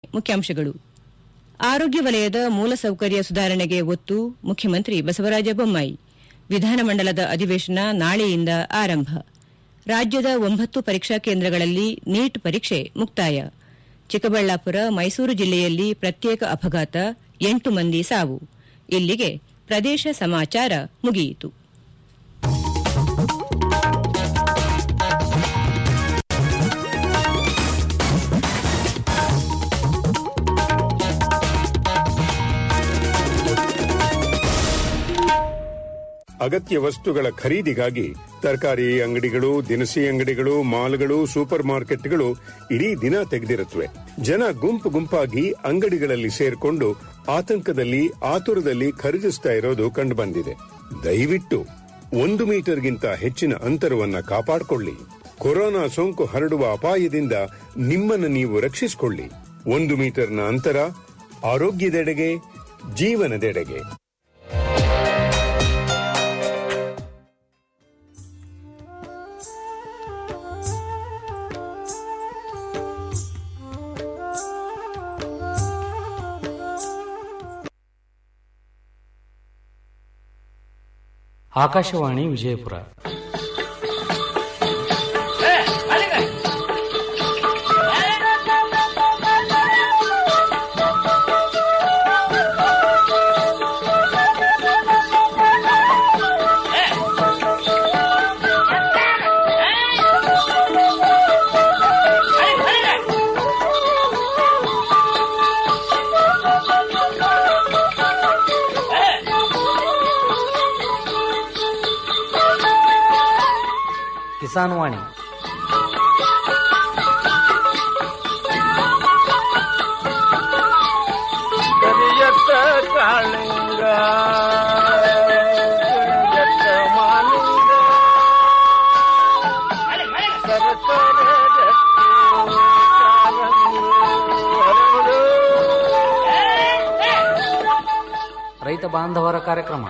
ಮುಖ್ಯಾಂಶಗಳು ಆರೋಗ್ಯ ವಲಯದ ಮೂಲಸೌಕರ್ಯ ಸುಧಾರಣೆಗೆ ಒತ್ತು ಮುಖ್ಯಮಂತ್ರಿ ಬಸವರಾಜ ಬೊಮ್ಮಾಯಿ ವಿಧಾನಮಂಡಲದ ಅಧಿವೇಶನ ನಾಳೆಯಿಂದ ಆರಂಭ ರಾಜ್ಯದ ಒಂಬತ್ತು ಪರೀಕ್ಷಾ ಕೇಂದ್ರಗಳಲ್ಲಿ ನೀಟ್ ಪರೀಕ್ಷೆ ಮುಕ್ತಾಯ ಚಿಕ್ಕಬಳ್ಳಾಪುರ ಮೈಸೂರು ಜಿಲ್ಲೆಯಲ್ಲಿ ಪ್ರತ್ಯೇಕ ಅಪಘಾತ ಎಂಟು ಮಂದಿ ಸಾವು ಇಲ್ಲಿಗೆ ಪ್ರದೇಶ ಸಮಾಚಾರ ಮುಗಿಯಿತು ಅಗತ್ಯ ವಸ್ತುಗಳ ಖರೀದಿಗಾಗಿ ತರಕಾರಿ ಅಂಗಡಿಗಳು ದಿನಸಿ ಅಂಗಡಿಗಳು ಮಾಲ್ಗಳು ಸೂಪರ್ ಮಾರ್ಕೆಟ್ಗಳು ಇಡೀ ದಿನ ತೆಗೆದಿರುತ್ತವೆ ಜನ ಗುಂಪು ಗುಂಪಾಗಿ ಅಂಗಡಿಗಳಲ್ಲಿ ಸೇರ್ಕೊಂಡು ಆತಂಕದಲ್ಲಿ ಆತುರದಲ್ಲಿ ಖರೀದಿಸ್ತಾ ಇರೋದು ಕಂಡುಬಂದಿದೆ ದಯವಿಟ್ಟು ಒಂದು ಮೀಟರ್ಗಿಂತ ಹೆಚ್ಚಿನ ಅಂತರವನ್ನ ಕಾಪಾಡಿಕೊಳ್ಳಿ ಕೊರೋನಾ ಸೋಂಕು ಹರಡುವ ಅಪಾಯದಿಂದ ನಿಮ್ಮನ್ನು ನೀವು ರಕ್ಷಿಸಿಕೊಳ್ಳಿ ಒಂದು ಮೀಟರ್ನ ಅಂತರ ಆರೋಗ್ಯದೆಡೆಗೆ ಜೀವನದೆಡೆಗೆ ಆಕಾಶವಾಣಿ ವಿಜಯಪುರ ಕಿಸಾನ್ ವಾಣಿ ಕರಿಯತ್ತ ಕಾಳಿಂಗ ಕರಿಯತ್ತ ಮಾಲಿಂಗ ಸರಸರ ರಕ್ತಿ ಕಾರಂಗಿ ಹರಡು. ರೈತ ಬಾಂಧವರ ಕಾರ್ಯಕ್ರಮ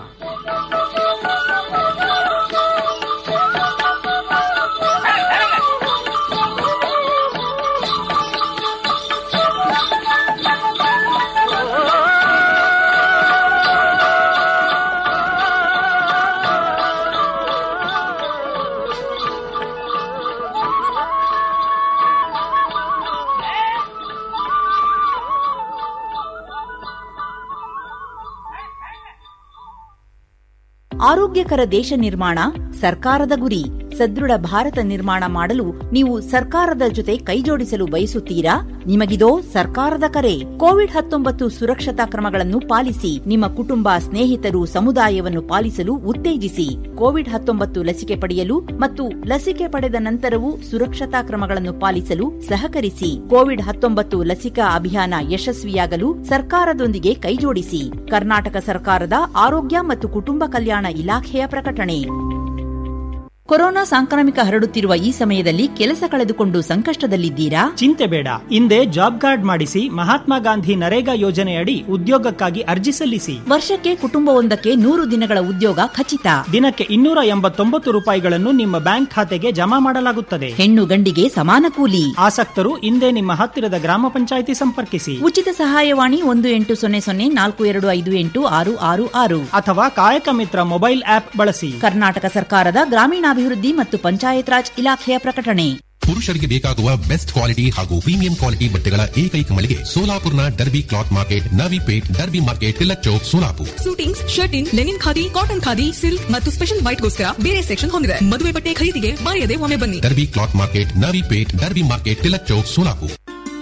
ಆರೋಗ್ಯಕರ ದೇಶ ನಿರ್ಮಾಣ ಸರ್ಕಾರದ ಗುರಿ ಸದೃಢ ಭಾರತ ನಿರ್ಮಾಣ ಮಾಡಲು ನೀವು ಸರ್ಕಾರದ ಜೊತೆ ಕೈಜೋಡಿಸಲು ಬಯಸುತ್ತೀರಾ ನಿಮಗಿದೋ ಸರ್ಕಾರದ ಕರೆ ಕೋವಿಡ್ ಹತ್ತೊಂಬತ್ತು ಸುರಕ್ಷತಾ ಕ್ರಮಗಳನ್ನು ಪಾಲಿಸಿ ನಿಮ್ಮ ಕುಟುಂಬ ಸ್ನೇಹಿತರು ಸಮುದಾಯವನ್ನು ಪಾಲಿಸಲು ಉತ್ತೇಜಿಸಿ ಕೋವಿಡ್ ಹತ್ತೊಂಬತ್ತು ಲಸಿಕೆ ಪಡೆಯಲು ಮತ್ತು ಲಸಿಕೆ ಪಡೆದ ನಂತರವೂ ಸುರಕ್ಷತಾ ಕ್ರಮಗಳನ್ನು ಪಾಲಿಸಲು ಸಹಕರಿಸಿ ಕೋವಿಡ್ ಹತ್ತೊಂಬತ್ತು ಲಸಿಕಾ ಅಭಿಯಾನ ಯಶಸ್ವಿಯಾಗಲು ಸರ್ಕಾರದೊಂದಿಗೆ ಕೈಜೋಡಿಸಿ ಕರ್ನಾಟಕ ಸರ್ಕಾರದ ಆರೋಗ್ಯ ಮತ್ತು ಕುಟುಂಬ ಕಲ್ಯಾಣ ಇಲಾಖೆಯ ಪ್ರಕಟಣೆ ಕೊರೋನಾ ಸಾಂಕ್ರಾಮಿಕ ಹರಡುತ್ತಿರುವ ಈ ಸಮಯದಲ್ಲಿ ಕೆಲಸ ಕಳೆದುಕೊಂಡು ಸಂಕಷ್ಟದಲ್ಲಿದ್ದೀರಾ ಚಿಂತೆ ಬೇಡ ಹಿಂದೆ ಜಾಬ್ ಕಾರ್ಡ್ ಮಾಡಿಸಿ ಮಹಾತ್ಮ ಗಾಂಧಿ ನರೇಗಾ ಯೋಜನೆಯಡಿ ಉದ್ಯೋಗಕ್ಕಾಗಿ ಅರ್ಜಿ ಸಲ್ಲಿಸಿ ವರ್ಷಕ್ಕೆ ಕುಟುಂಬವೊಂದಕ್ಕೆ ನೂರು ದಿನಗಳ ಉದ್ಯೋಗ ಖಚಿತ ದಿನಕ್ಕೆ ಇನ್ನೂರ ಎಂಬತ್ತೊಂಬತ್ತು ರೂಪಾಯಿಗಳನ್ನು ನಿಮ್ಮ ಬ್ಯಾಂಕ್ ಖಾತೆಗೆ ಜಮಾ ಮಾಡಲಾಗುತ್ತದೆ ಹೆಣ್ಣು ಗಂಡಿಗೆ ಸಮಾನ ಕೂಲಿ ಆಸಕ್ತರು ಹಿಂದೆ ನಿಮ್ಮ ಹತ್ತಿರದ ಗ್ರಾಮ ಪಂಚಾಯಿತಿ ಸಂಪರ್ಕಿಸಿ ಉಚಿತ ಸಹಾಯವಾಣಿ ಒಂದು ಎಂಟು ಸೊನ್ನೆ ಸೊನ್ನೆ ನಾಲ್ಕು ಎರಡು ಐದು ಎಂಟು ಆರು ಆರು ಆರು ಅಥವಾ ಕಾಯಕ ಮಿತ್ರ ಮೊಬೈಲ್ ಆಪ್ ಬಳಸಿ ಕರ್ನಾಟಕ ಸರ್ಕಾರದ ಗ್ರಾಮೀಣಾಭಿವೃದ್ಧಿ ಮತ್ತು ಪಂಚಾಯತ್ ರಾಜ್ ಇಲಾಖೆಯ ಪ್ರಕಟಣೆ ಪುರುಷರಿಗೆ ಬೇಕಾಗುವ ಬೆಸ್ಟ್ ಕ್ವಾಲಿಟಿ ಹಾಗೂ ಪ್ರೀಮಿಯಂ ಕ್ವಾಲಿಟಿ ಬಟ್ಟೆಗಳ ಏಕೈಕ ಮಳಿಗೆ ಸೋಲಾಪುರ್ನ Derby cloth market Navipet Derby market Tilak Chowk Solapur suitings shirting linen khadi cotton khadi silk ಮತ್ತು ಸ್ಪೆಷಲ್ ವೈಟ್ಗೋಸ್ಕರ ಬೇರೆ ಸೆಕ್ಷನ್ ಹೊಂದಿದೆ ಮದುವೆ ಬಟ್ಟೆ ಖರೀದಿಗೆ ಮರೆಯದೆ ಒಮ್ಮೆ ಬನ್ನಿ Derby cloth market Navipet Derby market Tilak Chowk Solapur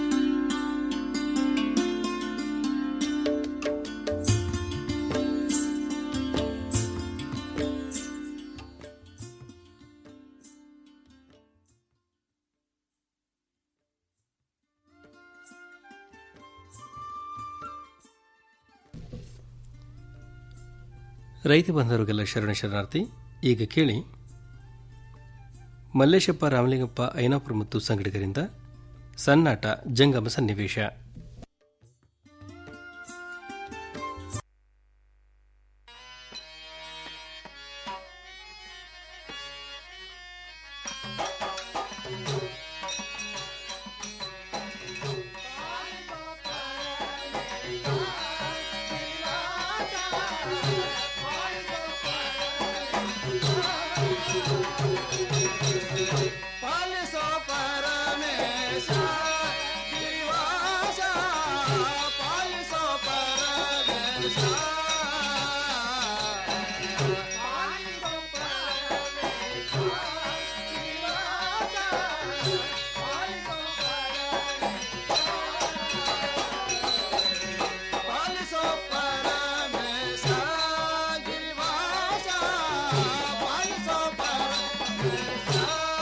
ರೈತ ಬಂಧುಗಳಿಗೆಲ್ಲ ಶರಣ ಶರಣಾರ್ಥಿ ಈಗ ಕೇಳಿ ಮಲ್ಲೇಶಪ್ಪ ರಾಮಲಿಂಗಪ್ಪ ಐನಾಪುರ ಮತ್ತು ಸಂಗಡಿಗರಿಂದ ಸನ್ನಾಟ ಜಂಗಮ ಸನ್ನಿವೇಶ ಪಾಲಿಸೋ ಪರಮೇಶ ಗಿರಿವಾಸ ಪಾಲಿಸೋ ಪರಮೇಶ ಪಾಲಿಸೋ ಪರಮೇಶ ಗಿರಿವಾಸ ಪಾಲಿಸೋ ಪಾಲಿಸೋ ಪರಮೇಶ ಗಿರಿವಾಸ ಪಾಲಿಸೋ ಪರಮೇಶ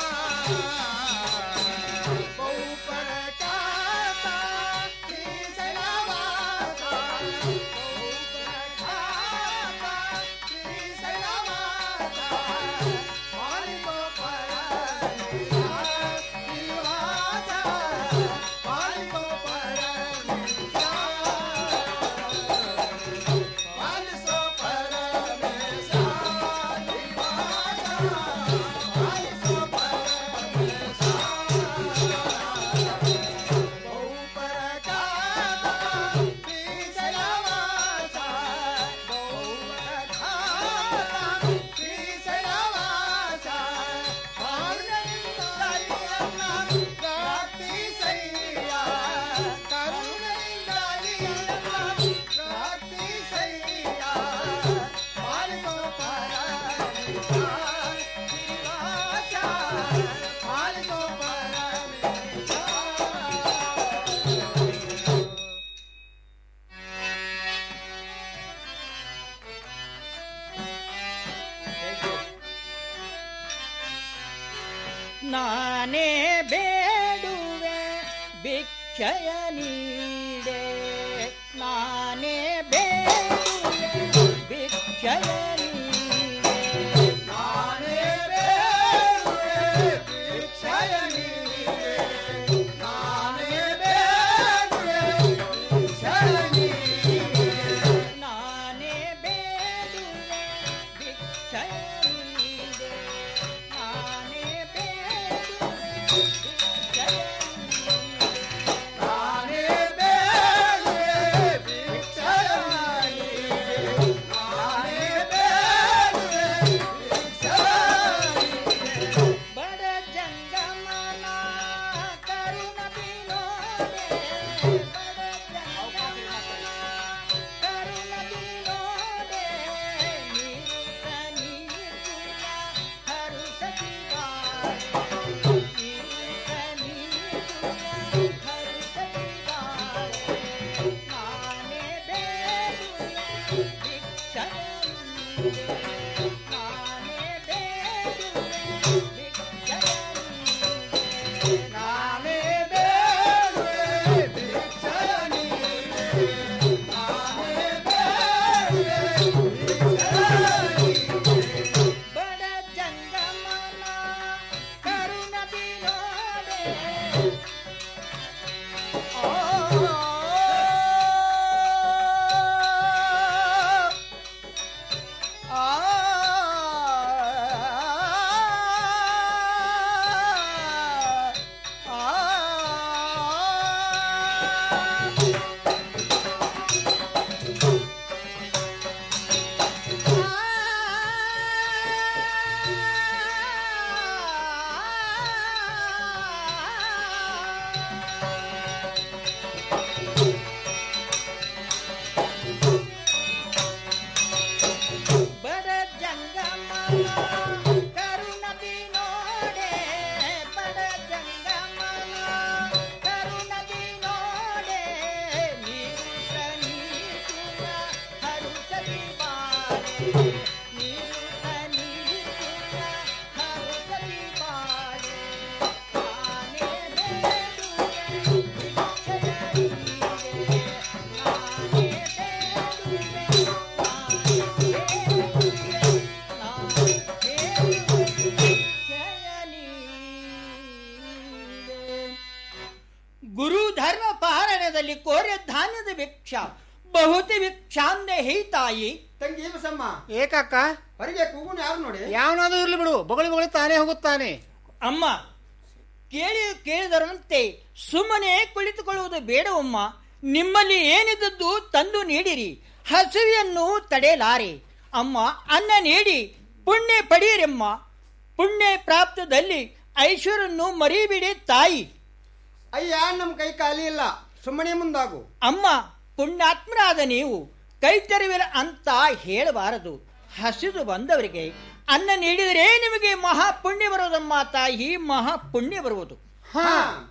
ನಾನೇ ಬೇಡುವೆ ಭಿಕ್ಷಯ ನೀಡೆ ನಾನೇ ಬೇಡುವೆ ಭಿಕ್ಷಯ ನೀಡೆ ನಾನೇ ಬೇಡುವೆ ಭಿಕ್ಷಯ ನೀಡೆ ನಾನೇ ಬೇಡುವೆ ಭಿಕ್ಷಯ ನೀಡೆ ನಾನೇ ಬೇಡುವೆ ಭಿಕ್ಷಯ ನೀಡೆ ನಾನೇ ಬೇಡುವೆ ಭಿಕ್ಷಯ ನಾನೇ ಬೇಡುವೆ ಭಿಕ್ಷಯ ನೀಡೆ ನಾನೇ ಬೇಡುವೆ ಭಿಕ್ಷಯ ನೀಡೆ ಬಡ ಜಂಗಮನ ಕರುಣ ಬಿನೋಡೆ ಬಡ ಜಂಗಮನ ಕರುಣ ಬಿನೋಡೆ ನೀರುತ್ತ ನೀರುತ್ತ ಹರುಸತಿ ನೀರುತ್ತ ನೀರುತ್ತ ಹರುಸತಿ ನಾನೇ ಬೇಡುವೆ ಭಿಕ್ಷಯ ನೀಡೆ ನಾನೇ ಬೇಡುವೆ ನಾನೇ ಬೇಡುವೆ ಭಿಕ್ಷಯ ನೀಡೆ ನಾನೇ ಬೇಡುವೆ ಭಿಕ್ಷಯ ನೀಡೆ ಬಡ ಜಂಗಮನ ಕರುಣ ಬಿನೋಡೆ ಬಡ ಜಂಗಮನ ಕರುಣ ಬಿನೋಡೆ ಬಡ ಜಂಗಮನ ಕರುಣ ಬಿನೋಡೆ ನೀರುತ್ತ ನೀರುತ್ತ ಹರುಸತಿ ಬಾಳೆ ನೀರುತ್ತ ನೀರುತ್ತ ಹರುಸತಿ ಬಾಳೆ ನಾನೇ ಬೇಡುವೆ ಭಿಕ್ಷಯ ನೀಡೆ ನಾನೇ ಬೇಡುವೆ ಗುರು ಧರ್ಮ ಪಾರಣದಲ್ಲಿ ಕೋರೆ ಧಾನ್ಯದ ಭಿಕ್ಷ ಬಹುತಿ ಭಿಕ್ಷಾಂದೆ ಹೇ ತಾಯಿ ತಂಗಿ ಬಸಮ್ಮ ಏಕಕ್ಕ ಹೊರಗೆ ಕೂಗುನು ಯಾರು ನೋಡಿ ಯಾವನಾದ್ರೂ ಇರ್ಲಿ ಬಿಡು ಬೊಗಳಿ ಬೊಗಳಿ ತಾನೇ ಹೋಗುತ್ತಾನೆ ಅಮ್ಮ ಕೇಳಿ ಕೇಳಿದರಂತೆ ಸುಮ್ಮನೆ ಕುಳಿತುಕೊಳ್ಳುವುದು ಬೇಡವಮ್ಮ ನಿಮ್ಮಲ್ಲಿ ಏನಿದ್ದದ್ದು ತಂದು ನೀಡಿರಿ ಹಸಿವೆಯನ್ನು ತಡೆಯಲಾರೆ ಅಮ್ಮ ಅನ್ನ ನೀಡಿ ಪುಣ್ಯ ಪಡೆಯಿರಮ್ಮ ಪುಣ್ಯ ಪ್ರಾಪ್ತದಲ್ಲಿ ಐಶ್ವರ್ಯನ್ನು ಮರಿಬಿಡಿ ತಾಯಿ ಅಯ್ಯ ನಮ್ ಕೈ ಖಾಲಿ ಇಲ್ಲ ಸುಮ್ಮನೆ ಮುಂದಾಗು ಅಮ್ಮ ಪುಣ್ಯಾತ್ಮರಾದ ನೀವು ಕೈ ತೆರವಿರ ಅಂತ ಹೇಳಬಾರದು ಹಸಿದು ಬಂದವರಿಗೆ ಅನ್ನ ನೀಡಿದರೆ ನಿಮಗೆ ಮಹಾ ಪುಣ್ಯ ಬರುವುದಮ್ಮ ತಾಯಿ ಮಹಾ ಪುಣ್ಯ ಬರುವುದು ಹಾ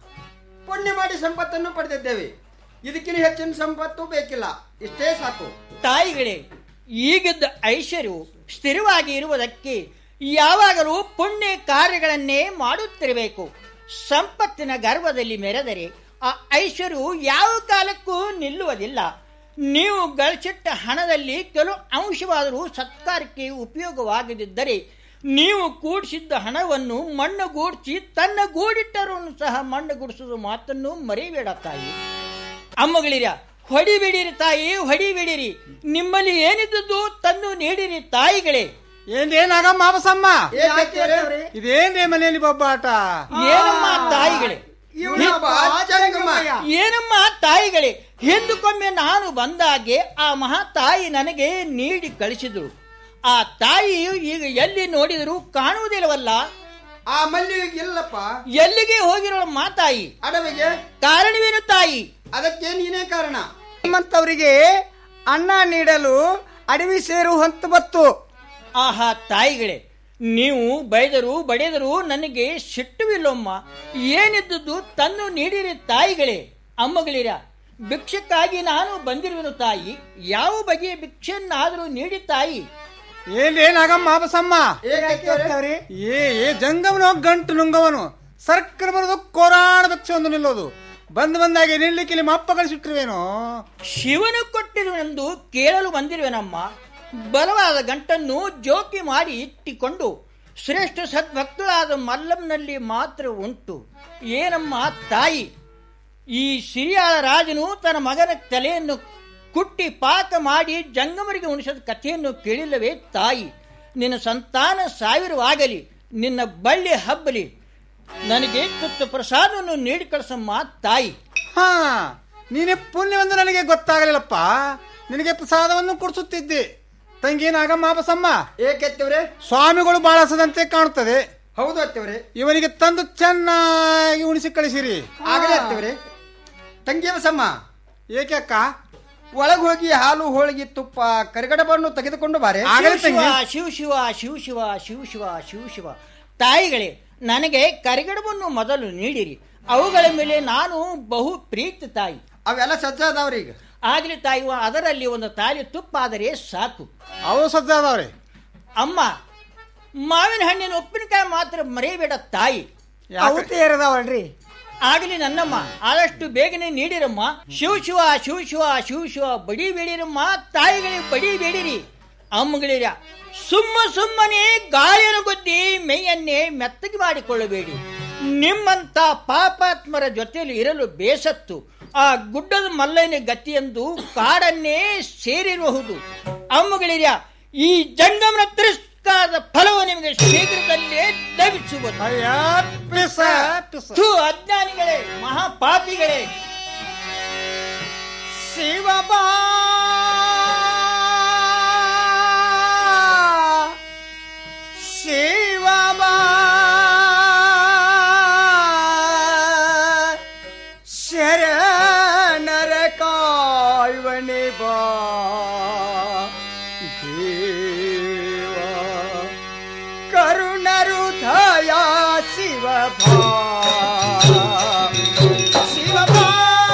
ಪುಣ್ಯ ಮಾಡಿ ಸಂಪತ್ತನ್ನು ಪಡೆದಿದ್ದೇವೆ ಇದಕ್ಕಿಂತ ಹೆಚ್ಚಿನ ಸಂಪತ್ತು ಬೇಕಿಲ್ಲ ಇಷ್ಟೇ ಸಾಕು ತಾಯಿಗಳೇ ಈಗಿದ್ದ ಐಶ್ವರ್ಯವು ಸ್ಥಿರವಾಗಿ ಇರುವುದಕ್ಕೆ ಯಾವಾಗಲೂ ಪುಣ್ಯ ಕಾರ್ಯಗಳನ್ನೇ ಮಾಡುತ್ತಿರಬೇಕು ಸಂಪತ್ತಿನ ಗರ್ಭದಲ್ಲಿ ಮೆರೆದರೆ ಆ ಐಶ್ವರ್ಯವು ಯಾವ ಕಾಲಕ್ಕೂ ನಿಲ್ಲುವುದಿಲ್ಲ ನೀವು ಗಳಿಸಿಟ್ಟ ಹಣದಲ್ಲಿ ಕೆಲವು ಅಂಶವಾದರೂ ಸತ್ಕಾರಕ್ಕೆ ಉಪಯೋಗವಾಗದಿದ್ದರೆ ನೀವು ಕೂಡಿಸಿದ್ದ ಹಣವನ್ನು ಮಣ್ಣುಗೂಡಿಸಿ ತನ್ನ ಗೂಡಿಟ್ಟರನ್ನು ಸಹ ಮಣ್ಣುಗೂಡಿಸುವುದು ಮಾತನ್ನು ಮರಿಬೇಡ ತಾಯಿ ಅಮ್ಮಗಳಿರ ಹೊಡಿಬಿಡಿರಿ ತಾಯಿ ಹೊಡಿಬಿಡಿರಿ ನಿಮ್ಮಲ್ಲಿ ಏನಿದ್ದದ್ದು ತಂದು ನೀಡಿರಿ ತಾಯಿಗಳೇ ಏನೇನಾಗ ಮಾಪಸಮ್ಮ ಏನಾಗ್ತಿದೆ? ಇದೇನ್ರಿ ಮನೆಯಲ್ಲಿ ಬೊಬ್ಬಾಟ ಏನಮ್ಮ ತಾಯಿಗಳೇ ಇವನೊಬ್ಬ ಜಂಗಮ. ಏನಮ್ಮ ತಾಯಿಗಳೇ ಹಿಂದಕ್ಕೊಮ್ಮೆ ನಾನು ಬಂದಾಗೆ ಆ ಮಹಾ ತಾಯಿ ನನಗೆ ನೀಡಿ ಕಳಿಸಿದ್ರು ಆ ತಾಯಿಯು ಈಗ ಎಲ್ಲಿ ನೋಡಿದರೂ ಕಾಣುವುದಿಲ್ಲವಲ್ಲ ಆ ಮಲ್ಲಿ ಇಲ್ಲಪ್ಪ ಎಲ್ಲಿಗೆ ಹೋಗಿರೋಳು ಮಾತಾಯಿ ಅಡವಿಗೆ ಕಾರಣವೇನು ತಾಯಿ ಅದಕ್ಕೆ ನೀನೇ ಕಾರಣ ನಿಮ್ಮಂತವರಿಗೆ ಅನ್ನ ನೀಡಲು ಅಡವಿ ಸೇರು ಹೊಂತು ಬತ್ತು ಆಹಾ ತಾಯಿಗಳೇ ನೀವು ಬೈದರು ಬಡಿದರು ನನಗೆ ಸಿಟ್ಟುವಿಲ್ಲೊಮ್ಮ ಏನಿದ್ದದ್ದು ತಂದು ನೀಡಿರಿ ತಾಯಿಗಳೇ ಅಮ್ಮಗಳಿರ ಭಿಕ್ಷಕ್ಕಾಗಿ ನಾನು ಬಂದಿರುವೆನು ತಾಯಿ ಯಾವ ಬಗೆಯ ಭಿಕ್ಷೆಯನ್ನಾದರೂ ನೀಡಿ ತಾಯಿ ಏನ್ರೇನಾಗ ಮಾಪಸಮ್ಮ ಏನಾಗ್ತಿದೆ? ಏ ಏ ಜಂಗಮನು ಗಂಟು ನುಂಗವನು ಸರ್ಕಲ್ ಬರೋದು ಕೋರಾಣ ಬೆಚ್ಚ ಒಂದು ನಿಲ್ಲೋದು ಬಂದ್ ಬಂದಾಗೆ ನಿಲ್ಲಿಕ್ಕೆ ನಿಮ್ಮ ಅಪ್ಪ ಕಳಿಸಿಟ್ರುವೇನೋ ಶಿವನು ಕೊಟ್ಟಿರುವೆಂದು ಕೇಳಲು ಬಂದಿರುವೆನಮ್ಮ ಬಲವಾದ ಗಂಟನ್ನು ಜೋಕಿ ಮಾಡಿ ಇಟ್ಟಿಕೊಂಡು ಶ್ರೇಷ್ಠ ಸದ್ಭಕ್ತಳಾದ ಮಲ್ಲಂನಲ್ಲಿ ಮಾತ್ರ ಉಂಟು ಏನಮ್ಮ ತಾಯಿ ಈ ಸಿರಿಯಾಳ ರಾಜನು ತನ್ನ ಮಗನ ತಲೆಯನ್ನು ಕುಟ್ಟಿ ಪಾಕ ಮಾಡಿ ಜಂಗಮರಿಗೆ ಉಣಿಸಿದ ಕಥೆಯನ್ನು ಕೇಳಿಲ್ಲವೇ ತಾಯಿ ನಿನ್ನ ಸಂತಾನ ಸಾವಿರವಾಗಲಿ ನಿನ್ನ ಬಳ್ಳಿ ಹಬ್ಬಲಿ ನನಗೆ ತುತ್ತು ಪ್ರಸಾದವನ್ನು ನೀಡಿ ಕಳಿಸಮ್ಮ ತಾಯಿ ಹಾ ನೀನೆ ಪುಣ್ಯವೆಂದು ನನಗೆ ಗೊತ್ತಾಗಲಿಲ್ಲಪ್ಪ ನಿನಗೆ ಪ್ರಸಾದವನ್ನು ಕೊಡಿಸುತ್ತಿದ್ದೆ ತಂಗೇನಾಗ ಮಾಪಸಮ್ಮ ಏಕೆತ್ತವ್ರೆ ಸ್ವಾಮಿಗಳು ಬಾಳಸದಂತೆ ಕಾಣುತ್ತದೆ ಹೌದು ಅತ್ತವ್ರೆ ಇವನಿಗೆ ತಂದು ಚೆನ್ನಾಗಿ ಉಣಿಸಿ ಕಳಿಸಿರಿ ಆಗಲೇ ಅತ್ತವ್ರೆ ತಂಗಿ ಬಸಮ್ಮ ಏಕೆ ಅಕ್ಕ ಒಳಗೆ ಹೋಗಿ ಹಾಲು ಹೋಳಿಗೆ ತುಪ್ಪ ಕರಿಗಡಬನ್ನು ತೆಗೆದುಕೊಂಡು ಬಾರೆ ಆಗಲೇ ಶಿವ ತಂಗಿ ಶಿವ ಶಿವ ಶಿವ ಶಿವ ಶಿವ ಶಿವ ಶಿವ ಶಿವ ತಾಯಿಗಳೇ ನನಗೆ ಕರಿಗಡವನ್ನು ಮೊದಲು ನೀಡಿರಿ ಅವುಗಳ ಮೇಲೆ ನಾನು ಬಹು ಪ್ರೀತಿ ತಾಯಿ ಅವೆಲ್ಲ ಸಜ್ಜಾದವ್ರಿ ಈಗ ಆಗಲಿ ತಾಯಿ ಅದರಲ್ಲಿ ಒಂದು ತಾಲಿ ತುಪ್ಪಾದರೆ ಸಾಕು ಅವು ಸಜ್ಜಾದವ್ರೆ ಅಮ್ಮ ಮಾವಿನ ಹಣ್ಣಿನ ಉಪ್ಪಿನಕಾಯಿ ಮಾತ್ರ ಮರೆಯಬೇಡ ತಾಯಿ ಯಾಕೆ? ತೇರದವಲ್ರಿ ಆಗಲಿ ನನ್ನಮ್ಮ ಆದಷ್ಟು ಬೇಗನೆ ನೀಡಿರಮ್ಮ ಶಿವ ಶಿವ ಶಿವ ಶಿವ ಶಿವ ಶಿವ ಬಡಿ ಬೇಡಿರಮ್ಮ ತಾಯಿಗಳಿಗೆ ಬಡಿ ಬೇಡಿರಿ ಅಮ್ಮಗಳಿರ ಸುಮ್ಮ ಸುಮ್ಮನೆ ಗಾಳಿಯನ್ನು ಗುದ್ದಿ ಮೈಯನ್ನೇ ಮೆತ್ತಗೆ ಮಾಡಿಕೊಳ್ಳಬೇಡಿ ನಿಮ್ಮಂತ ಪಾಪಾತ್ಮರ ಜೊತೆಯಲ್ಲಿ ಇರಲು ಬೇಸತ್ತು ಆ ಗುಡ್ಡದ ಮಲ್ಲಯ್ಯನ ಗತಿಯೆಂದು ಕಾಡನ್ನೇ ಸೇರಿರಬಹುದು ಅಮ್ಮಗಳಿರ ಈ ಜಂಗಮನ ತಿರಸ್ಕಾರದ ಫಲವು ನಿಮಗೆ ಶೀಘ್ರದಲ್ಲೇ ಲಭಿಸುವುದು ಅಯ್ಯ ಪಿಸ ಪಿಸ ಥು, ಅಜ್ಞಾನಿಗಳೇ ಮಹಾಪಾಪಿಗಳೇ ಶಿವಬಾ ಶಿವಬಾ ಶರಣರ ಕಾಯ್ವನೆ ಬಾ ದೇವ ಕರುಣರು ದಯಾ ಶಿವಭಾ ಶಿವಭಾ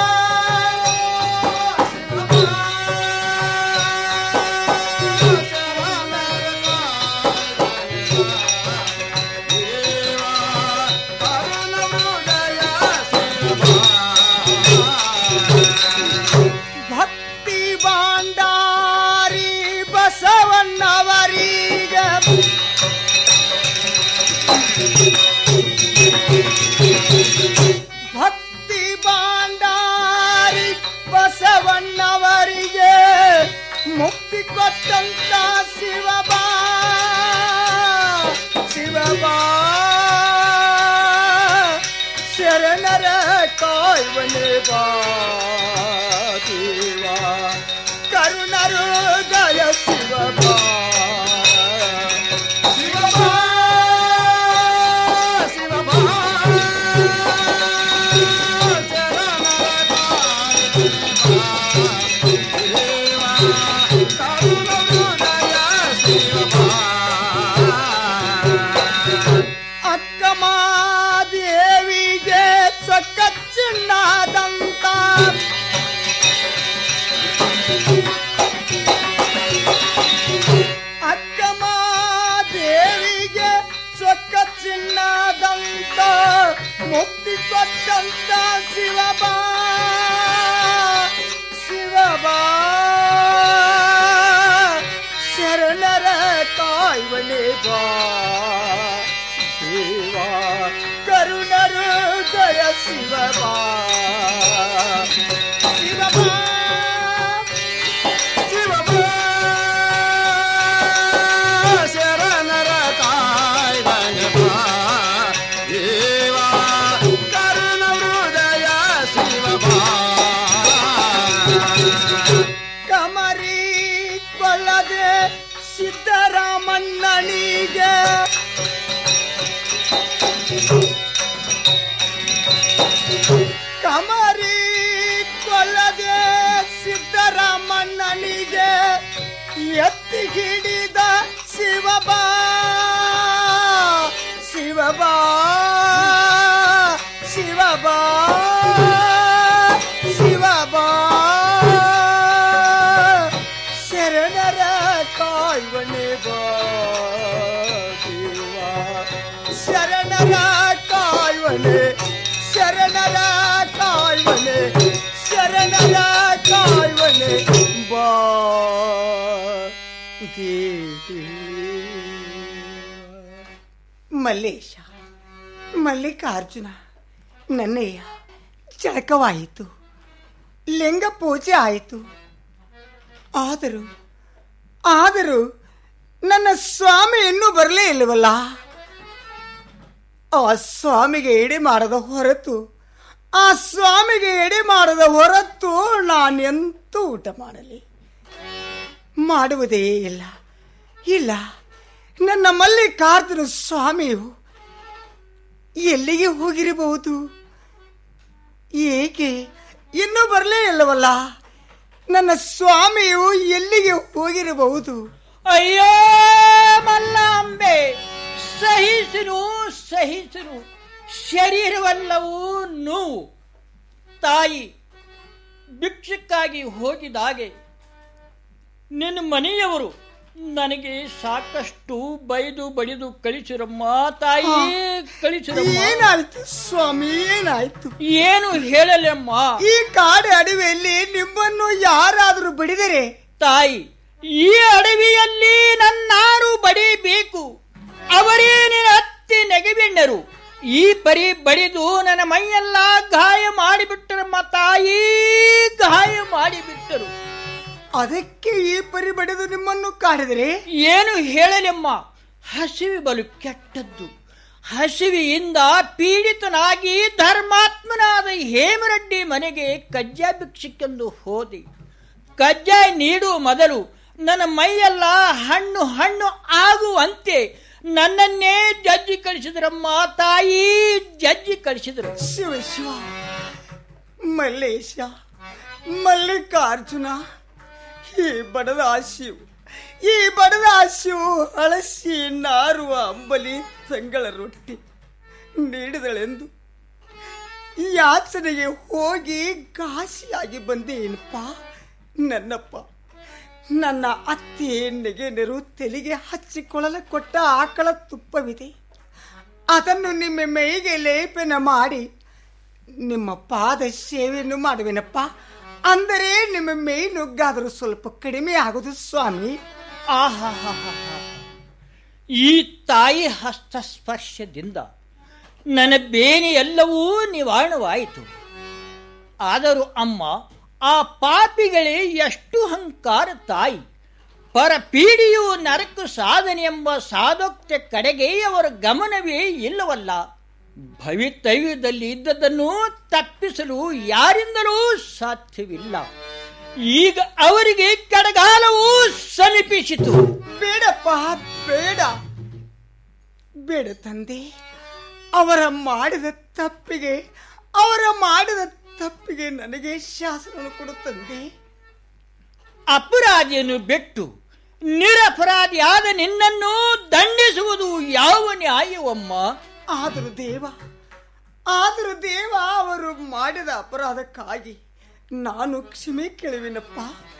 ಭಕ್ತಿ ಬಾಂಡಾರಿ ಬಸವಣ್ಣವರೀಗ ಭಕ್ತಿ ಬಾಂಡಾರಿ ಬಸವಣ್ಣವರಿಗೆ ಮುಕ್ತಿ ಕೊಟ್ಟಂತ ಶಿವಬಾ ಶಿವಬಾ ಶರಣರ ಕಾಯ್ವನೆ ಬಾ ಕರುಣರು ದಯ ಶಿವಬಾ ಶಿವಬಾ ಶಿವಬಾ ಅಕ್ಕಮಾದೇವಿಗೆ ಚೊಕ್ಕ ಚಿನ್ನದಂತ ಅಕ್ಕಮಾದೇವಿಗೆ ಚೊಕ್ಕ ಚಿನ್ನದಂತ ಮುಕ್ತಿ ಕೊಟ್ಟಂತ ಶಿವಬಾ ಶಿವಬಾ ಶರಣರ ಕಾಯ್ವನೆ ಬಾ ದೇವ ಕರುಣರು ದಯ ಶಿವಬಾ ಶಿವಬಾ ಶಿವಬಾ ಶರಣರ ಕಾಯ್ವನೆ ಬಾ ದೇವ ಕರುಣರು ದಯ ಶಿವಬಾ ಕಮರಿ ಕೊಲ್ಲದೆ ಸಿದ್ದರಾಮಣ್ಣನಿಗೆ ಕಮರಿ ಕೊಲ್ಲದೆ ಸಿದ್ದರಾಮಣ್ಣನಿಗೆ ಎತ್ತಿ ಹಿಡಿದ ಶಿವಬಾ ಶಿವಬಾ ಶಿವಬಾ ಶಿವಬಾ ಶರಣರ ಕಾಯ್ವನೆ ಬಾ ದೇವ ಶರಣರ ಕಾಯ್ವನೆ ಶರಣರ ಕಾಯ್ವನೆ ಶರಣರ ಕಾಯ್ವನೆ ಬಾ ಮಲ್ಲೇಶ ಮಲ್ಲಿಕಾರ್ಜುನ ನನ್ನಯ್ಯ ಜಳಕವಾಯಿತು ಲಿಂಗ ಪೂಜೆ ಆಯಿತು ಆದರೂ ಆದರೂ ನನ್ನ ಸ್ವಾಮಿ ಇನ್ನೂ ಬರಲೇ ಇಲ್ಲವಲ್ಲ ಆ ಸ್ವಾಮಿಗೆ ಎಡೆ ಮಾಡದ ಹೊರತು ಆ ಸ್ವಾಮಿಗೆ ಎಡೆ ಮಾಡದ ಹೊರತು ನಾನೆಂತೂ ಊಟ ಮಾಡಲಿ ಮಾಡುವುದೇ ಇಲ್ಲ ಇಲ್ಲ ನನ್ನ ಮಲ್ಲಿಕಾರ್ಜುನ ಸ್ವಾಮಿಯು ಎಲ್ಲಿಗೆ ಹೋಗಿರಬಹುದು ಏಕೆ ಇನ್ನೂ ಬರಲೇ ಇಲ್ಲವಲ್ಲ ನನ್ನ ಸ್ವಾಮಿಯು ಎಲ್ಲಿಗೆ ಹೋಗಿರಬಹುದು ಅಯ್ಯೋ ಮಲ್ಲಾಂಬೆ ಸಹಿಸಿರು ಸಹಿಸಿರು ಶರೀರವೆಲ್ಲವೂ ನೋವು ತಾಯಿ ಭಿಕ್ಷಕ್ಕಾಗಿ ಹೋಗಿದಾಗೆ ನಿನ್ನ ಮನೆಯವರು ನನಗೆ ಸಾಕಷ್ಟು ಬೈದು ಬಡಿದು ಕಳಿಸಿರಮ್ಮ ತಾಯಿ ಕಳಿಸಿರಮ್ಮ ಏನಾಯ್ತು ಸ್ವಾಮಿ ಏನಾಯ್ತು ಏನು ಹೇಳಲಮ್ಮ ಈ ಕಾಡು ಅಡವಿಯಲ್ಲಿ ನಿಮ್ಮನ್ನು ಯಾರಾದರೂ ಬಡಿದರೆ ತಾಯಿ ಈ ಅಡವಿಯಲ್ಲಿ ನನ್ನಾರು ಬಡಿಬೇಕು ಅವರೇ ನಿನ್ನ ಹತ್ತಿ ನೆಗೆಬಿಣ್ಣರು ಈ ಪರಿ ಬಡಿದು ನನ್ನ ಮೈಯೆಲ್ಲ ಗಾಯ ಮಾಡಿಬಿಟ್ಟರಮ್ಮ ತಾಯಿ ಗಾಯ ಮಾಡಿಬಿಟ್ಟರು ಅದಕ್ಕೆ ಈ ಪರಿ ಬಡಿದು ನಿಮ್ಮನ್ನು ಕಾಡಿದರೆ ಏನು ಹೇಳಲೆಮ್ಮ ಹಸಿವೆ ಬಲು ಕೆಟ್ಟದ್ದು ಹಸಿವೆಯಿಂದ ಪೀಡಿತನಾಗಿ ಧರ್ಮಾತ್ಮನಾದ ಹೇಮರೆಡ್ಡಿ ಮನೆಗೆ ಕಜ್ಜಾಯ ಭಿಕ್ಷಕ್ಕೆಂದು ಹೋದೆ ಕಜ್ಜಾಯ ನೀಡುವ ಮೊದಲು ನನ್ನ ಮೈಯೆಲ್ಲ ಹಣ್ಣು ಹಣ್ಣು ಆಗುವಂತೆ ನನ್ನನ್ನೇ ಜಜ್ಜಿ ಕಳಿಸಿದ್ರಮ್ಮ ತಾಯಿ ಜಜ್ಜಿ ಕಳಿಸಿದ್ರು ಶಿವ ಶಿವ ಮಲ್ಲೇಶ ಮಲ್ಲಿಕಾರ್ಜುನ ಈ ಬಡದ ಶಿವು ಈ ಬಡದ ಶಿವು ಹಳಸಿ ನಾರುವ ಅಂಬಲಿ ತಂಗಳ ರೊಟ್ಟಿ ನೀಡಿದಳೆಂದು ಯಾಚನೆಗೆ ಹೋಗಿ ಘಾಸಿಯಾಗಿ ಬಂದೇನಪ್ಪ ನನ್ನಪ್ಪ ನನ್ನ ಅತ್ತೆ ನೆಗೆನರು ತೆಲಿಗೆ ಹಚ್ಚಿಕೊಳ್ಳಲು ಕೊಟ್ಟ ಆಕಳ ತುಪ್ಪವಿದೆ ಅದನ್ನು ನಿಮ್ಮ ಮೈಗೆ ಲೇಪನ ಮಾಡಿ ನಿಮ್ಮ ಪಾದ ಸೇವೆಯನ್ನು ಮಾಡುವೆನಪ್ಪ ಅಂದರೆ ನಿಮ್ಮ ಮೈ ನುಗ್ಗಾದರೂ ಸ್ವಲ್ಪ ಕಡಿಮೆ ಆಗುದು ಸ್ವಾಮಿ ಆಹಾಹಾಹಾ. ಈ ತಾಯಿ ಹಸ್ತಸ್ಪರ್ಶದಿಂದ ನನ್ನ ಬೇನೆ ಎಲ್ಲವೂ ನಿವಾರಣವಾಯಿತು ಆದರೂ ಅಮ್ಮ ಆ ಪಾಪಿಗಳೇ ಎಷ್ಟು ಹಂಕಾರ ತಾಯಿ ಪರಪೀಡಿಯು ನರಕ ಸಾಧನೆ ಎಂಬ ಸಾಧೋಕ್ತ ಕಡೆಗೆ ಅವರ ಗಮನವೇ ಇಲ್ಲವಲ್ಲ ಭವಿತವ್ಯದಲ್ಲಿ ಇದ್ದದನ್ನು ತಪ್ಪಿಸಲು ಯಾರಿಂದಲೂ ಸಾಧ್ಯವಿಲ್ಲ ಈಗ ಅವರಿಗೆ ಕಡಗಾಲವು ಸಮೀಪಿಸಿತು ಬೇಡಪ್ಪ ಬೇಡ ಬೇಡ ತಂದೆ ಅವರ ಮಾಡಿದ ತಪ್ಪಿಗೆ ಅವರ ಮಾಡಿದ ತಪ್ಪಿಗೆ ನನಗೆ ಶಾಸನ ಕೊಡು ತಂದೆ ಅಪರಾಧಿಯನ್ನು ಬಿಟ್ಟು ನಿರಪರಾಧಿಯಾದ ನಿನ್ನನ್ನು ದಂಡಿಸುವುದು ಯಾವ ನ್ಯಾಯವಮ್ಮ ಆದರೂ ದೇವ ಆದರೂ ದೇವ ಅವರು ಮಾಡಿದ ಅಪರಾಧಕ್ಕಾಗಿ ನಾನು ಕ್ಷಮೆ ಕೇಳುವೆನಪ್ಪ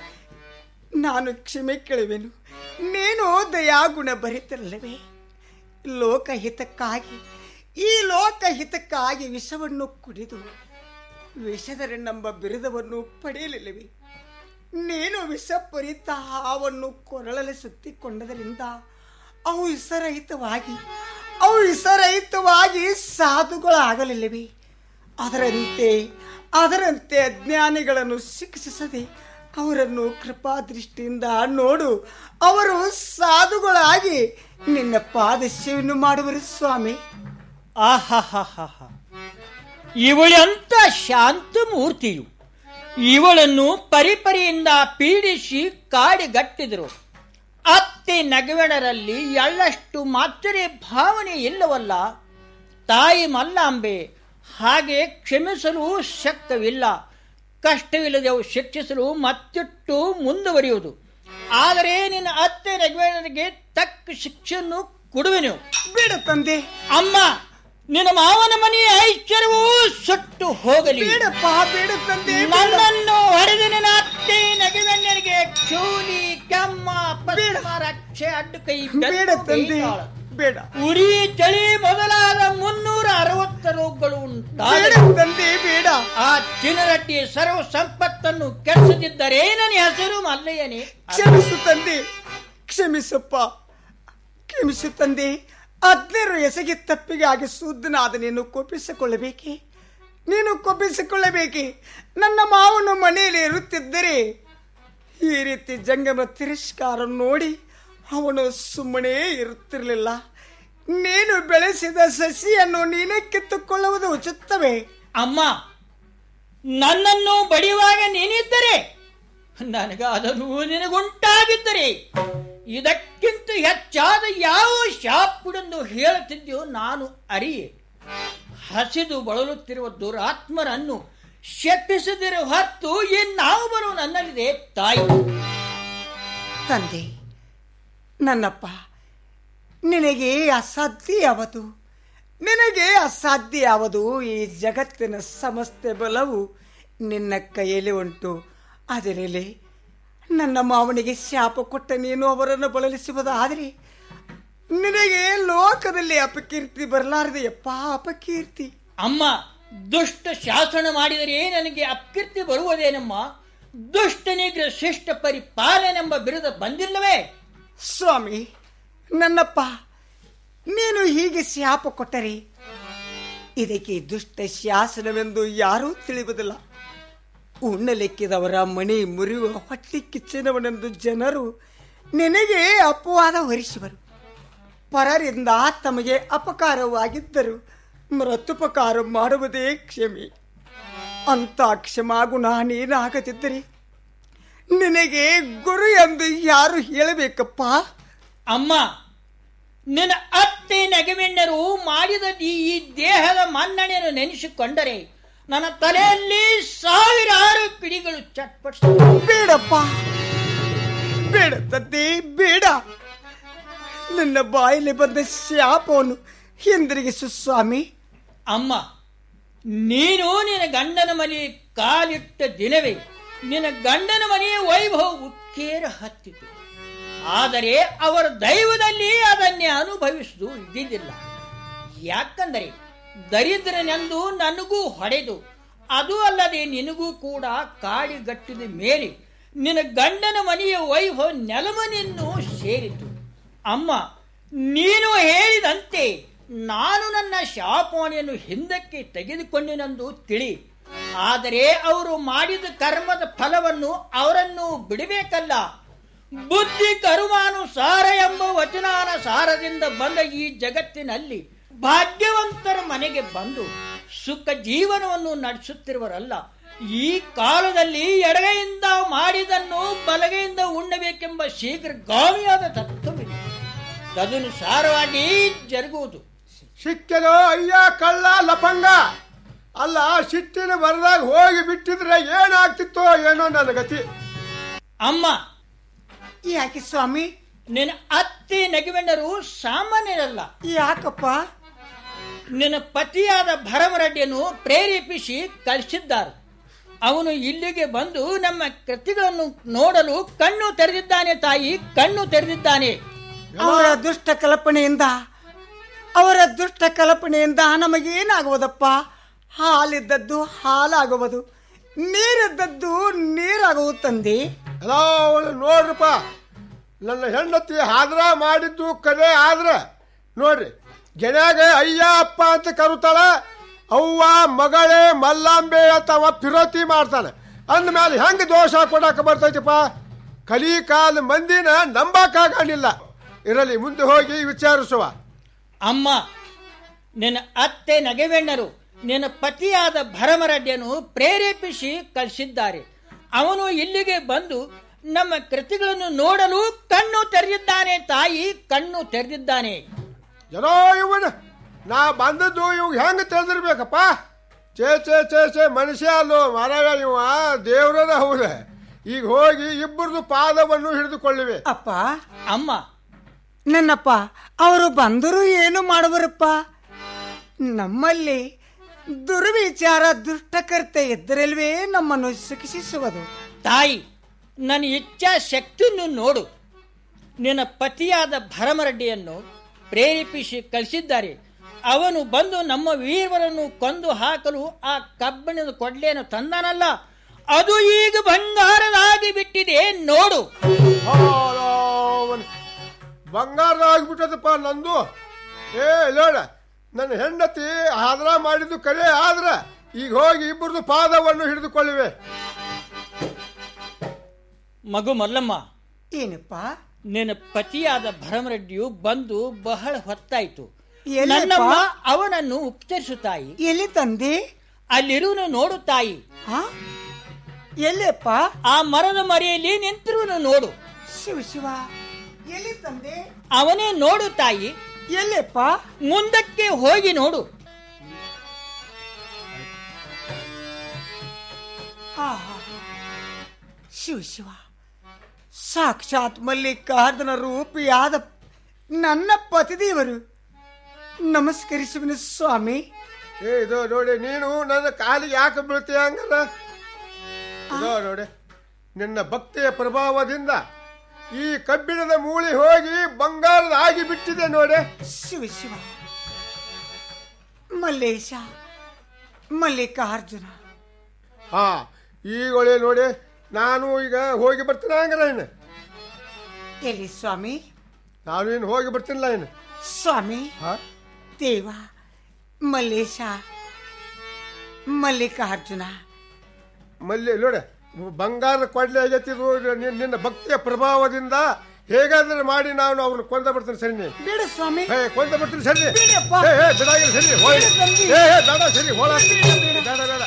ನಾನು ಕ್ಷಮೆ ಕೇಳುವೆನು ನೀನು ದಯಾಗುಣ ಬರಿತಿರಲ್ಲವೇ ಲೋಕಹಿತಕ್ಕಾಗಿ ಈ ಲೋಕಹಿತಕ್ಕಾಗಿ ವಿಷವನ್ನು ಕುಡಿದು ವಿಷದರೆಂಬ ಬಿರುದವನ್ನು ಪಡೆಯಲಿಲ್ಲವೇ ನೀನು ವಿಷಪುರಿತ ಹಾವನ್ನು ಕೊರಳಲ್ಲಿ ಸುತ್ತಿಕೊಂಡದರಿಂದ ಅವು ವಿಷರಹಿತವಾಗಿ ಅವು ವಿಷರಹಿತವಾಗಿ ಸಾಧುಗಳಾಗಲಿಲ್ಲವೇ ಅದರಂತೆ ಅದರಂತೆ ಅಜ್ಞಾನಿಗಳನ್ನು ಶಿಕ್ಷಿಸದೆ ಅವರನ್ನು ಕೃಪಾದೃಷ್ಟಿಯಿಂದ ನೋಡು ಅವರು ಸಾಧುಗಳಾಗಿ ನಿನ್ನ ಪಾದಸ್ಯವನ್ನು ಮಾಡುವರು ಸ್ವಾಮಿ ಆಹಾಹಾಹಾ ಇವಳೆಂತ ಶಾಂತ ಮೂರ್ತಿಯು ಇವಳನ್ನು ಪರಿಪರಿಯಿಂದ ಪೀಡಿಸಿ ಕಾಡಿಗಟ್ಟಿದರು ಅತ್ತೆ ನಗವೆಣರಲ್ಲಿ ಎಳ್ಳಷ್ಟು ಮಾತ್ರೆ ಭಾವನೆ ಇಲ್ಲವಲ್ಲ ತಾಯಿ ಮಲ್ಲಾಂಬೆ ಹಾಗೆ ಕ್ಷಮಿಸಲು ಶಕ್ತವಿಲ್ಲ ಕಷ್ಟವಿಲ್ಲದೆವು ಶಿಕ್ಷಿಸಲು ಮತ್ತಿಟ್ಟು ಮುಂದುವರಿಯುವುದು ಆದರೆ ನಿನ್ನ ಅತ್ತೆ ನಗವೆಣರಿಗೆ ತಕ್ಕ ಶಿಕ್ಷೆಯನ್ನು ಕೊಡುವೆನು ಬೇಡ ತಂದೆ ಅಮ್ಮ ನಿನ್ನ ಮಾವನ ಮನೆಯ ಐಶ್ವರ್ಯವೂ ಸುಟ್ಟು ಹೋಗಲಿ ಬೇಡಪ್ಪ ಬೇಡ ತಂದೆ ನನ್ನನ್ನು ಹೊಡೆದ ನಿನ್ನ ಅತ್ತೆ ನಗೆವೆಣ್ಣರಿಗೆ ಚೂಲಿ ಕೆಮ್ಮ ಪಶ್ಚಿಮ ರಕ್ಷೆ ಅಡ್ಡು ಕೈ ಬೇಡ ತಂದೆ ಬೇಡ ಉರಿ ಚಳಿ ಮೊದಲಾದ ಮುನ್ನೂರ ಅರವತ್ತ ರೋಗಗಳು ಬೇಡ ಉಂಟಾದ ತಂದೆ ಬೇಡ ಆ ಚಿನ್ನರಟ್ಟಿ ಸರ್ವ ಸಂಪತ್ತನ್ನು ಕೆಡಿಸದಿದ್ದರೆ ನನ್ನ ಹೆಸರು ಮಲ್ಲಯ್ಯನೇ ಕ್ಷಮಿಸು ತಂದೆ ಕ್ಷಮಿಸಪ್ಪ ಕ್ಷಮಿಸು ತಂದೆ ಅಜ್ಞರು ಎಸಗಿ ತಪ್ಪಿಗಾಗಿ ಶುದ್ಧನಾದ ನೀನು ಕೋಪಿಸಿಕೊಳ್ಳಬೇಕೆ ನೀನು ಕೋಪಿಸಿಕೊಳ್ಳಬೇಕೆ ನನ್ನ ಮಾವನು ಮನೆಯಲ್ಲಿ ಇರುತ್ತಿದ್ದರೆ ಈ ರೀತಿ ಜಂಗಮ ತಿರಸ್ಕಾರ ನೋಡಿ ಅವನು ಸುಮ್ಮನೆ ಇರುತ್ತಿರಲಿಲ್ಲ ನೀನು ಬೆಳೆಸಿದ ಸಸಿಯನ್ನು ನೀನೇ ಕಿತ್ತುಕೊಳ್ಳುವುದು ಉಚಿತವೇ ಅಮ್ಮ ನನ್ನನ್ನು ಬಡಿಯುವಾಗ ನೀನಿದ್ದರೆ ನನಗಾದನು ನಿನಗುಂಟಾಗಿದ್ದರೆ ಇದಕ್ಕಿಂತ ಹೆಚ್ಚಾದ ಯಾವ ಶಾಪುಡೆಂದು ಹೇಳುತ್ತಿದ್ದೆಯೋ ನಾನು ಅರಿಯೆ ಹಸಿದು ಬಳಲುತ್ತಿರುವ ದುರಾತ್ಮರನ್ನು ಶಪಿಸದಿರೋ ಹೊತ್ತು ಇನ್ನಾವುಬರು ನನ್ನಲ್ಲಿದೆ ತಾಯಿ ತಂದೆ ನನ್ನಪ್ಪ ನಿನಗೆ ಅಸಾಧ್ಯ ಯಾವುದು ನಿನಗೆ ಅಸಾಧ್ಯ ಯಾವುದು ಈ ಜಗತ್ತಿನ ಸಮಸ್ತ ಬಲವು ನಿನ್ನ ಕೈಯಲ್ಲಿ ಉಂಟು ಅದರಲ್ಲಿ ನನ್ನ ಮಾವನಿಗೆ ಶಾಪ ಕೊಟ್ಟ ನೀನು ಅವರನ್ನು ಬಳಲಿಸುವುದಾದರೆ ನಿನಗೆ ಲೋಕದಲ್ಲಿ ಅಪಕೀರ್ತಿ ಬರಲಾರದೆಯಪ್ಪ ಅಪಕೀರ್ತಿ ಅಮ್ಮ ದುಷ್ಟ ಶಾಸನ ಮಾಡಿದರೆ ನನಗೆ ಅಪ್ಕೀರ್ತಿ ಬರುವುದೇನಮ್ಮ ದುಷ್ಟನಿಗ್ರ ಶಿಷ್ಟ ಪರಿಪಾಲನೆಂಬ ಬಿರುದ ಬಂದಿಲ್ಲವೇ ಸ್ವಾಮಿ ನನ್ನಪ್ಪ ನೀನು ಹೀಗೆ ಶಾಪ ಕೊಟ್ಟರೆ ಇದಕ್ಕೆ ದುಷ್ಟ ಶಾಸನವೆಂದು ಯಾರೂ ತಿಳಿಯುವುದಿಲ್ಲ ಉಣ್ಣಲಿಕ್ಕಿದವರ ಮಣಿ ಮುರಿಯುವ ಹೊಟ್ಟೆ ಕಿಚ್ಚಿನವನೆಂದು ಜನರು ನಿನಗೆ ಅಪವಾದ ಹೊರಿಸುವರು ಪರರಿಂದ ತಮಗೆ ಅಪಕಾರವಾಗಿದ್ದರು ಮೃತ್ಯುಪಕಾರ ಮಾಡುವುದೇ ಕ್ಷಮೆ ಅಂತ ಕ್ಷಮಾಗುಣ ನೀನಾಗದಿದ್ದರೆ ನಿನಗೆ ಗುರು ಎಂದು ಯಾರು ಹೇಳಬೇಕಪ್ಪ ಅಮ್ಮ ನಿನ್ನ ಅತ್ತೆ ನಗವೆಣ್ಣರು ಮಾಡಿದ ಈ ಈ ದೇಹದ ಮನ್ನಣೆಯನ್ನು ನೆನೆಸಿಕೊಂಡರೆ ನನ್ನ ತಲೆಯಲ್ಲಿ ಸಾವಿರಾರು ಕಿಡಿಗಳು ಚಟ್ಪಡಿಸ ಬೇಡಪ್ಪ ಬೇಡ ತಂದೆ ಬೇಡ ನನ್ನ ಬಾಯಲ್ಲಿ ಬಂದ ಶಾಪವನ್ನು ಹಿಂದಿರುಗಿಸು ಸ್ವಾಮಿ ಅಮ್ಮ ನೀನು ನಿನ್ನ ಗಂಡನ ಮನೆ ಕಾಲಿಟ್ಟ ದಿನವೇ ನಿನ್ನ ಗಂಡನ ಮನೆಯ ವೈಭವ ಉಕ್ಕೇರ ಹತ್ತಿತು ಆದರೆ ಅವರ ದೈವದಲ್ಲಿ ಅದನ್ನೇ ಅನುಭವಿಸುವುದು ಇದ್ದಿದ್ದಿಲ್ಲ ಯಾಕಂದರೆ ದರಿದ್ರನೆಂದು ನನಗೂ ಹೊಡೆದು ಅದು ಅಲ್ಲದೆ ನಿನಗೂ ಕೂಡ ಕಾಡಿಗಟ್ಟಿದ ಮೇಲೆ ನಿನ್ನ ಗಂಡನ ಮನೆಯ ವೈಭವ ನೆಲಮನೆಯನ್ನು ಸೇರಿತು ಅಮ್ಮ ನೀನು ಹೇಳಿದಂತೆ ನಾನು ನನ್ನ ಶಾಪವಾಣಿಯನ್ನು ಹಿಂದಕ್ಕೆ ತೆಗೆದುಕೊಂಡೆನೆಂದು ತಿಳಿ ಆದರೆ ಅವರು ಮಾಡಿದ ಕರ್ಮದ ಫಲವನ್ನು ಅವರನ್ನು ಬಿಡಬೇಕಲ್ಲ ಬುದ್ಧಿ ಕರುಮಾನುಸಾರ ಎಂಬ ವಚನಾನುಸಾರದಿಂದ ಬಂದ ಈ ಜಗತ್ತಿನಲ್ಲಿ ಭಾಗ್ಯವಂತರ ಮನೆಗೆ ಬಂದು ಸುಖ ಜೀವನವನ್ನು ನಡೆಸುತ್ತಿರುವರಲ್ಲ ಈ ಕಾಲದಲ್ಲಿ ಎಡಗೈಯಿಂದ ಮಾಡಿ ಇದನ್ನು ಬಲಗೈಯಿಂದ ಉಣ್ಣಬೇಕೆಂಬ ಶೀಘ್ರಗಾಮಿಯಾದ ತತ್ವವಿದೆ ತದನುಸಾರವಾಗಿ ಜರುಗುವುದು ಸಿಕ್ಕಲೋ ಅಯ್ಯ ಕಳ್ಳ ಲಪಂಗ ಅಲ್ಲ ಸಿಟ್ಟಿನ ಬರದಾಗ ಹೋಗಿ ಬಿಟ್ಟಿದ್ರೆ ಏನಾಗ್ತಿತ್ತೋ ಏನೋ ನನ್ನ ಗತಿ ಅಮ್ಮ ಯಾಕೆ ಸ್ವಾಮಿ ನಿನ್ನ ಅತ್ತಿ ನಗಿವೆಂಡರು ಸಾಮಾನ್ಯರಲ್ಲ ಯಾಕಪ್ಪ ನಿನ್ನ ಪತಿಯಾದ ಭರಮರೆಡ್ಡಿಯನ್ನು ಪ್ರೇರೇಪಿಸಿ ಕಳಿಸಿದ್ದಾರೆ ಅವನು ಇಲ್ಲಿಗೆ ಬಂದು ನಮ್ಮ ಕೃತಿಗಳನ್ನು ನೋಡಲು ಕಣ್ಣು ತೆರೆದಿದ್ದಾನೆ ತಾಯಿ ಕಣ್ಣು ತೆರೆದಿದ್ದಾನೆ ಅವರ ದುಷ್ಟ ಕಲ್ಪನೆಯಿಂದ ಅವರ ದುಷ್ಟ ಕಲ್ಪನೆಯಿಂದ ನಮಗೇನಾಗುವುದಪ್ಪ ಹಾಲಿದ್ದದ್ದು ಹಾಲಾಗುವುದು ನೀರಿದ್ದದ್ದು ನೀರಾಗುವುದು ತಂದೆ ಅಲೋ ನೋಡ್ರಪ್ಪ ನನ್ನ ಹೆಂಡತಿ ಹಾದ್ರ ಮಾಡಿದ್ದು ಕರೆ ಆದ್ರೆ ನೋಡ್ರಿ ಗೆನ್ಯಾಗ ಅಯ್ಯ ಅಪ್ಪ ಅಂತ ಕರುತ್ತಾಳ ಅವ್ವ ಮಗಳೇ ಮಲ್ಲಾಂಬೆ ಅಂತವ ಪಿರೋತಿ ಮಾಡ್ತಾನೆ ಅಂದ್ಮೇಲೆ ಹೆಂಗ್ ದೋಷ ಕೊಡಾಕ ಬರ್ತೈತಿಪ್ಪ ಕಲಿ ಕಾಲ ಮಂದಿನ ನಂಬಕ್ಕಾಗಲಿಲ್ಲ ಇರಲಿ ಮುಂದೆ ಹೋಗಿ ವಿಚಾರಿಸುವ ಅಮ್ಮ ನಿನ್ನ ಅತ್ತೆ ನಗೆವೆಣ್ಣರು ನಿನ್ನ ಪತಿಯಾದ ಭರಮರೆಡ್ಡಿಯನ್ನು ಪ್ರೇರೇಪಿಸಿ ಕಳಿಸಿದ್ದಾರೆ ಅವನು ಇಲ್ಲಿಗೆ ಬಂದು ನಮ್ಮ ಕೃತಿಗಳನ್ನು ನೋಡಲು ಕಣ್ಣು ತೆರೆದಿದ್ದಾನೆ ತಾಯಿ ಕಣ್ಣು ತೆರೆದಿದ್ದಾನೆ ಏನೋ ಇವನ ನಾ ಬಂದದ್ದು ಇವ್ ಹೆಂಗ್ ತಿಳಿದಿರ್ಬೇಕಪ್ಪ ಚೇ ಚೇ ಚೇ ಚೇ ಮನುಷ್ಯ ಅಲ್ಲೋ ಮಾರಾಯ ಇವ ದೇವ್ರದ ಹೌದ ಈಗ ಹೋಗಿ ಇಬ್ಬರದು ಪಾದವನ್ನು ಹಿಡಿದುಕೊಳ್ಳಿವೆ ಅಪ್ಪ ಅಮ್ಮ ನನ್ನಪ್ಪ ಅವರು ಬಂದರೂ ಏನು ಮಾಡುವರಪ್ಪ ನಮ್ಮಲ್ಲಿ ದುರ್ವಿಚಾರ ದುಷ್ಟಕರ್ತೆ ಇದ್ದರಲ್ವೇ ನಮ್ಮನ್ನು ಶಿಕ್ಷಿಸುವುದು ತಾಯಿ ನನ್ನ ಇಚ್ಛಾ ಶಕ್ತಿಯನ್ನು ನೋಡು ನಿನ್ನ ಪತಿಯಾದ ಭರಮರೆಡ್ಡಿಯನ್ನು ಪ್ರೇರೇಪಿಸಿ ಕಳಿಸಿದ್ದಾರೆ ಅವನು ಬಂದು ನಮ್ಮ ವೀರವರನ್ನು ಕೊಂದು ಹಾಕಲು ಆ ಕಬ್ಬಿಣದ ಕೊಡ್ಲೆಯನ್ನು ತಂದಾನಲ್ಲ ಅದು ಈಗ ಬಂಗಾರದಾಗಿ ಬಿಟ್ಟಿದೆ ನೋಡು ಬಂಗಾರ ಆಗ್ಬಿಟ್ಟದಪ್ಪ ನಂದು ಏ ನೋಡ ನನ್ನ ಹೆಂಡತಿ ಆದ್ರ ಮಾಡಿದ್ದು ಕರೆ ಆದ್ರ ಈಗ ಹೋಗಿ ಇಬ್ಬರದು ಪಾದವನ್ನು ಹಿಡಿದುಕೊಳ್ಳಿವೆ ಮಗು ಮಲ್ಲಮ್ಮ ಏನಪ್ಪ ನಿನ್ನ ಪತಿಯಾದ ಭರಮರೆಡ್ಡಿಯು ಬಂದು ಬಹಳ ಹೊತ್ತಾಯ್ತು ಎಲ್ಲಪ್ಪ? ನನ್ನಮ್ಮ ಅವನನ್ನು ಉಪಚರಿಸುತ್ತಾಯಿ ಎಲ್ಲಿ ತಂದೆ ಅಲ್ಲಿರುವನು ನೋಡು ತಾಯಿ ಎಲ್ಲಪ್ಪ ಆ ಮರದ ಮರೆಯಲ್ಲಿ ನಿಂತಿರುವನು ನೋಡು ಶಿವ ಶಿವ ಎಲ್ಲಿ ತಂದೆ ಅವನೇ ನೋಡು ತಾಯಿ ಎಲ್ಲಪ್ಪ ಮುಂದಕ್ಕೆ ಹೋಗಿ ನೋಡು ಆಹಾ. ಶಿವ ಶಿವ ಸಾಕ್ಷಾತ್ ಮಲ್ಲಿಕಾರ್ಜುನ ರೂಪಿಯಾದ ನನ್ನ ಪತಿದೇವರು ನಮಸ್ಕರಿಸುವನು ಸ್ವಾಮಿ ಏ ಇದು ನೋಡಿ ನೀನು ನನ್ನ ಕಾಲಿಗೆ ಯಾಕೆ ಬೀಳ್ತೀಯ ಹಂಗಾರ ಇದೋ ನೋಡಿ ನಿನ್ನ ಭಕ್ತಿಯ ಪ್ರಭಾವದಿಂದ ಈ ಕಬ್ಬಿಣದ ಮೂಳಿ ಹೋಗಿ ಬಂಗಾರದ ಆಗಿ ಬಿಟ್ಟಿದೆ ನೋಡಿ ಶಿವ ಶಿವ ಮಲ್ಲೇಶ ಮಲ್ಲಿಕಾರ್ಜುನ ಹಾ ಈಗ ಒಳ್ಳೆ ನೋಡಿ ನಾನು ಈಗ ಹೋಗಿ ಬರ್ತೀನಿ ಹಂಗಾರ ಇನ್ನು ಎಲ್ಲಿ ಸ್ವಾಮಿ ನಾನು ಇನ್ನು ಹೋಗಿ ಬರ್ತೀನಿಲ್ಲ ಇನ್ನು ಸ್ವಾಮಿ ಹಾ ದೇವ ಮಲ್ಲೇಶ ಮಲ್ಲಿಕಾರ್ಜುನ ಮಲ್ಲಿ ನೋಡಿ ಬಂಗಾರದ ಕೊಡ್ಲೆ ಆಗತ್ತಿದು ನಿನ್ನ ನಿನ್ನ ಭಕ್ತಿಯ ಪ್ರಭಾವದಿಂದ ಹೇಗಾದ್ರೆ ಮಾಡಿ ನಾನು ಅವ್ರನ್ನ ಕೊಂದ ಬರ್ತೀನಿ ಸರಿ ನೀ ಬೇಡ ಸ್ವಾಮಿ ಏ ಕೊಂದ ಬರ್ತೀನಿ ಸರಿ ಬೇಡಪ್ಪ. ಏ ಏ ಬಿಡಾಗಿಲ್ಲ ಸರಿ ಹೋಯ್ ಬೇಡ ತಂಗಿ. ಏ ಏ ಬೇಡ ಸರಿ ಹೋಳ ಬೇಡ ಬೇಡ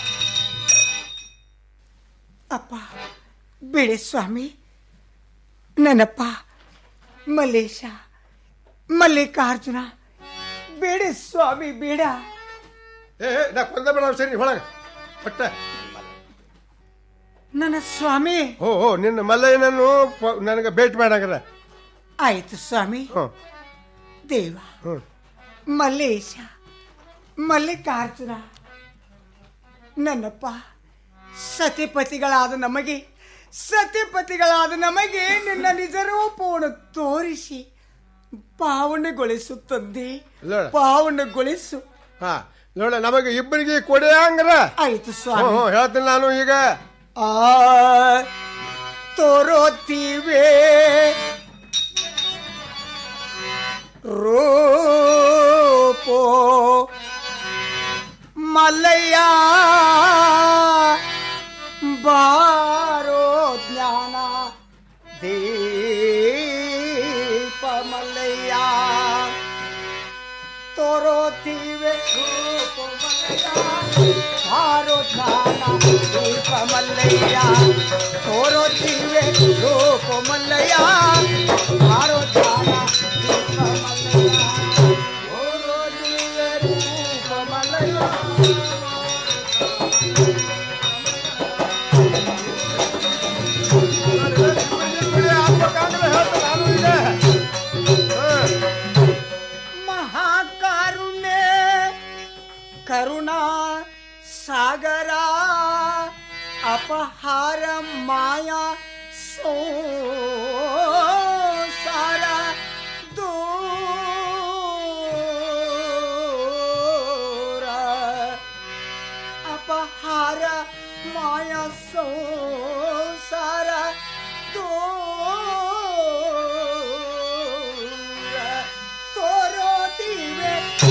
ಅಪ್ಪ ಬೇಡ ಸ್ವಾಮಿ ನನ್ನಪ್ಪ ಮಲ್ಲೇಶ ಮಲ್ಲಿಕಾರ್ಜುನ ಬೇಡ ಸ್ವಾಮಿ ಬೇಡ ಏ ಏ, ನಾ ಕೊಂದ ಬೇಡ ಸರಿ ಒಳಗ ಪಟ್ಟ ನನ್ನ ಸ್ವಾಮಿ ಓ ಓ ನಿನ್ನ ಮಲ್ಲಯ್ಯನನ್ನು ಪ- ನನಗೆ ಭೇಟಿ ಮಾಡಂಗ್ರ ಆಯ್ತು ಸ್ವಾಮಿ ಹ್ಮ್ ದೇವ ಹ್ಮ್ ಮಲ್ಲೇಶ ಮಲ್ಲಿಕಾರ್ಜುನ ನನ್ನಪ್ಪ ಸತಿಪತಿಗಳಾದ ನಮಗೆ ಸತಿಪತಿಗಳಾದ ನಮಗೆ ನಿನ್ನ ನಿಜ ರೂಪವನ್ನು ತೋರಿಸಿ ಪಾವನೆಗೊಳಿಸು ತಂದೆ ಇಲ್ಲ. ಪಾವನೆಗೊಳಿಸು ಹಾ ನೋಡ ನಮಗೆ ಇಬ್ಬರಿಗೆ ಕೊಡೆ ಹಂಗ್ರ ಆಯ್ತು ಹ್ಞೂ ಸ್ವಾಮಿ ಹ್ಞೂ ಹೇಳ್ತೀನಿ ನಾನು ಈಗ ಆ ತೋರೋತೀವೆ ರೂಪೋ ಮಲ್ಲಯ್ಯ ಬಾರೋ ಜ್ಞಾನ ದೀಪ ಮಲ್ಲಯ್ಯ ತೋರೋತೀವೆ ರೂಪೋ ಮಲ್ಲಯ್ಯ ಬಾರೋ ಜ್ಞಾನ ದೀಪ ಮಲ್ಲಯ್ಯ ತೋರೋ ದಿವ್ಯ ರೂಪ ಮಲ್ಲಯ್ಯ ಬಾರೋ ಜ್ಞಾನ ದೀಪ ಮಲ್ಲಯ್ಯ ತೋರೋ ದಿವ್ಯ ರೂಪ ಮಲ್ಲಯ್ಯ ಮಹಾಕಾರುಣ್ಯ ಕರುಣಾ ಸಾಗರ ಅಪಹಾರ ಮಾಯಾ ಸೋಸಾರ ದೂರ ಅಪಹಾರ ಮಾಯಾ ಸೋಸಾರ ದೂರ ತೋರೋ ದಿವೆ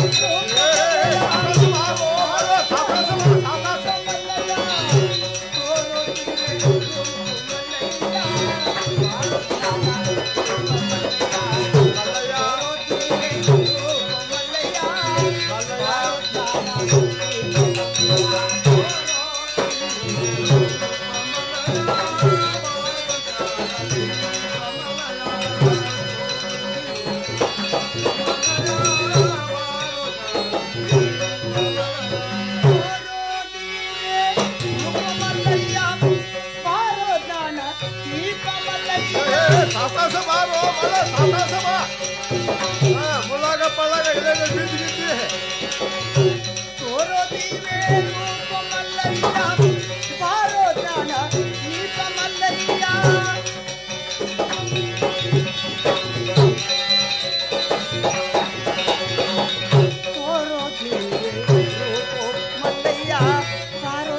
ಸಾವಕಾಶ ಬಾರೋ ಮಲ ಸಾವಕಾಶ ಬಾ ಹಾ, ಮುಲಾಗ ಪಳಾಗ ಇಲ್ಲೆಲ್ಲ ಬಿದ್ದು ಗಿದ್ದಿ ತೋರೋ ದಿವೆ ರೂಪ ಮಲ್ಲಯ್ಯ ಬಾರೋ ಜ್ಞಾನ ದೀಪ ಮಲ್ಲಯ್ಯ ತೋರೋ ದಿವೆ ರೂಪ ಮಲ್ಲಯ್ಯ ಬಾರೋ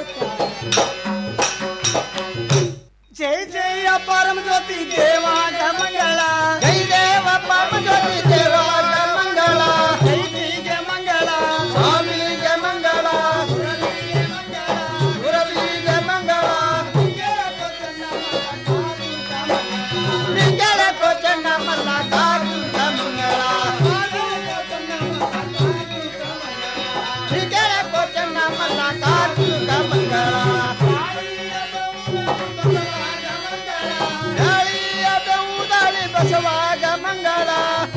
ಜಯ ಜಯ ಪರಮ ಜ್ಯೋತಿ ದೇವಾಗ ಮಂಗಳ ಜಯ ದೇವ ಪರಮ ಜ್ಯೋತಿ ದೇವಾಗ ಮಂಗಳ ಜೈ ಶ್ರೀಗೆ ಮಂಗಳ ಸ್ವಾಮಿಗೆ ಮಂಗಳ ಗುರವಿಗೆ ಮಂಗಳ ಲಿಂಗಲ ಕೋಚಣ್ಣ ಮಲ್ಲ ಕಾರುಂಡ ಮಂಗಳ ಲಿಂಗಲ ಕೋಚಣ್ಣ ಮಲ್ಲ ಕಾರುಂಡ ಮಂಗಳ ಗಾಳಿಯ ಬೆವುದಾಳಿ ಬಸವಾಗ ಮಂಗಳ